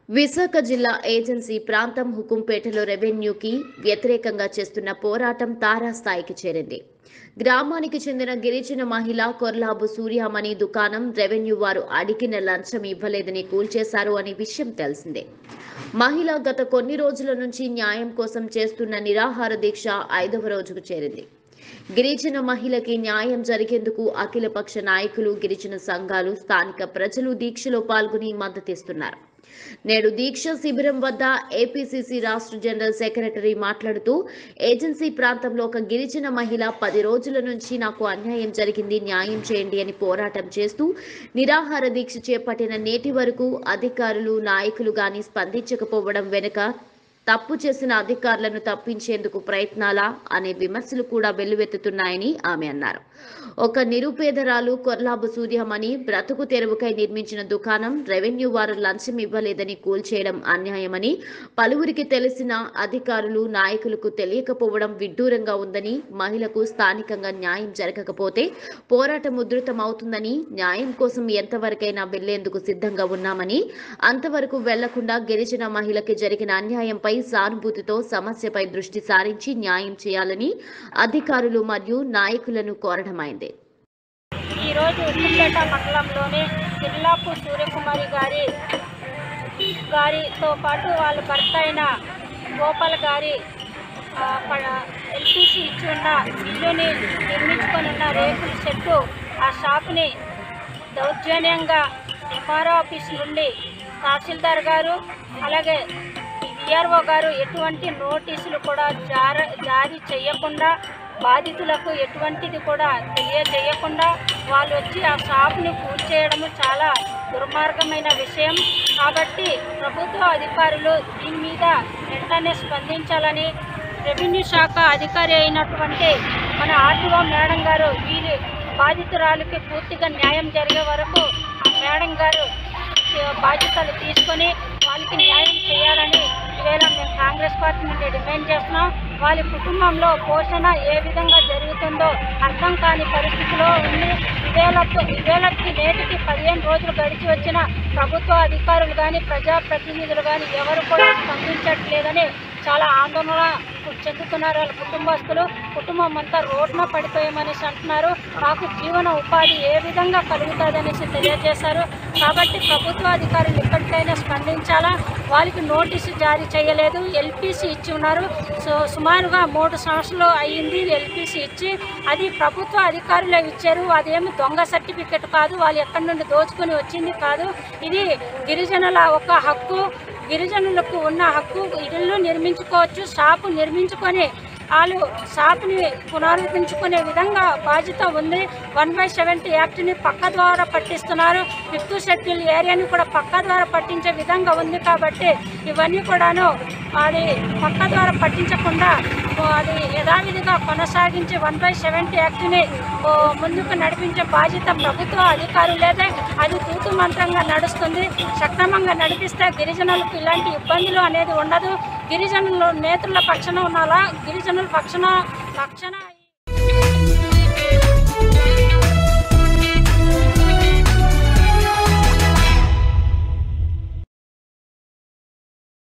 విశాఖ జిల్లా ఏజెన్సీ ప్రాంతం హుకుంపేటలో రెవెన్యూకి వ్యతిరేకంగా చేస్తున్న పోరాటం తారాస్థాయికి చేరింది గ్రామానికి చెందిన గిరిజన మహిళ కొర్లాబు సూర్యామణి దుకాణం రెవెన్యూ వారు అడిగిన లంచం ఇవ్వలేదని కూల్చేశారు అనే విషయం తెలిసిందే మహిళ గత కొన్ని రోజుల నుంచి న్యాయం కోసం చేస్తున్న నిరాహార దీక్ష ఐదవ రోజుకు చేరింది గిరిజన మహిళకి న్యాయం జరిగేందుకు అఖిలపక్ష నాయకులు గిరిజన సంఘాలు స్థానిక ప్రజలు దీక్షలో పాల్గొని మద్దతిస్తున్నారు నేడు దీక్ష శిబిరం వద్ద ఏపీసీసీ రాష్ట్ర జనరల్ సెక్రటరీ మాట్లాడుతూ ఏజెన్సీ ప్రాంతంలో ఒక గిరిజన మహిళ పది రోజుల నుంచి నాకు అన్యాయం జరిగింది న్యాయం చేయండి అని పోరాటం చేస్తూ నిరాహార దీక్ష చేపట్టిన నేటి వరకు అధికారులు నాయకులు గాని స్పందించకపోవడం వెనుక తప్పు చేసిన అధికారులను తప్పించేందుకు ప్రయత్నాలా అనే విమర్శలు కూడా వెల్లువెత్తుతున్నాయని ఆమె అన్నారు ఒక నిరుపేదరాలు కొర్లాబు సూర్యమణి బ్రతుకు తెరువుకై నిర్మించిన దుకాణం రెవెన్యూ వారు లంచం ఇవ్వలేదని కూల్చేయడం అన్యాయమని పలువురికి తెలిసిన అధికారులు నాయకులకు తెలియకపోవడం విడ్డూరంగా ఉందని మహిళకు స్థానికంగా న్యాయం జరగకపోతే పోరాటం ఉధృతమవుతుందని న్యాయం కోసం ఎంతవరకైనా వెళ్లేందుకు సిద్ధంగా ఉన్నామని అంతవరకు వెళ్లకుండా గిరిజన మహిళకి జరిగిన అన్యాయంపై సానుభూతితో సమస్యపై దృష్టి సారించి న్యాయం చేయాలని అధికారులు మరియు నాయకులను కోరడమైంది ఈరోజు ఉత్తుపేట మండలంలోని కిర్లాపు సూర్యకుమారి గారి గారితో పాటు వాళ్ళ భర్త అయిన గోపాల్ గారి ఎల్పిసి ఇచ్చి ఉన్న ఇల్లుని నిర్మించుకొని ఉన్న రేకుల షెడ్డు ఆ షాపుని దౌర్జన్యంగా ఎంఆర్ఓ ఆఫీస్ నుండి తహసీల్దార్ గారు అలాగే విఆర్ఓ గారు ఎటువంటి నోటీసులు కూడా జార జారీ చేయకుండా బాధితులకు ఎటువంటిది కూడా తెలియజేయకుండా వాళ్ళు వచ్చి ఆ షాప్ని కూల్చేయడం చాలా దుర్మార్గమైన విషయం కాబట్టి ప్రభుత్వ అధికారులు దీని మీద వెంటనే స్పందించాలని రెవెన్యూ శాఖ అధికారి అయినటువంటి మన ఆర్టీఓ మేడం గారు వీరి బాధితురాలకి పూర్తిగా న్యాయం జరిగే వరకు ఆ మేడం గారు బాధ్యతలు తీసుకొని వాళ్ళకి న్యాయం చేయాలని ఈవేళ మేము కాంగ్రెస్ పార్టీ నుండి డిమాండ్ చేస్తున్నాం వాళ్ళ కుటుంబంలో పోషణ ఏ విధంగా జరుగుతుందో అర్థం కాని పరిస్థితిలో ఉంది ఇవేళతో ఇవేళకి నేటికి పదిహేను రోజులు గడిచి వచ్చిన ప్రభుత్వ అధికారులు కానీ ప్రజాప్రతినిధులు కానీ ఎవరు కూడా స్పందించట్లేదని చాలా ఆందోళన చెందుతున్నారు వాళ్ళ కుటుంబస్తులు కుటుంబం అంతా రోడ్న పడిపోయామనేసి అంటున్నారు మాకు జీవన ఉపాధి ఏ విధంగా కలుగుతుందనేసి తెలియజేశారు కాబట్టి ప్రభుత్వ అధికారులు ఇప్పటికైనా స్పందించాలా వాళ్ళకి నోటీసు జారీ చేయలేదు ఎల్పిసి ఇచ్చి ఉన్నారు సో సుమారుగా మూడు సంవత్సరాలు అయ్యింది ఎల్పిసి ఇచ్చి అది ప్రభుత్వ అధికారులే ఇచ్చారు అదేమి దొంగ సర్టిఫికెట్ కాదు వాళ్ళు ఎక్కడి నుండి దోచుకొని వచ్చింది కాదు ఇది గిరిజనుల ఒక హక్కు గిరిజనులకు ఉన్న హక్కు ఇళ్ళు నిర్మించుకోవచ్చు షాపు నిర్మించుకొని వాళ్ళు షాప్ని పునరుద్ధరించుకునే విధంగా బాధ్యత ఉంది వన్ బై సెవెంటీ యాక్ట్ని పక్క ద్వారా పట్టిస్తున్నారు ఫిఫ్త్ షెడ్యూల్ ఏరియాని కూడా పక్క ద్వారా పట్టించే విధంగా ఉంది కాబట్టి ఇవన్నీ కూడాను అది పక్క ద్వారా పట్టించకుండా అది యథావిధిగా కొనసాగించి వన్ బై సెవెంటీ యాక్ట్ని ముందుకు నడిపించే బాధ్యత ప్రభుత్వ అధికారులేదే అది తూతు మంత్రంగా నడుస్తుంది సక్రమంగా నడిపిస్తే గిరిజనులకు ఇలాంటి ఇబ్బందులు అనేది ఉండదు గిరిజనులు నేతల పక్షాన ఉన్నాలా గిరిజనుల పక్షాన పక్షాన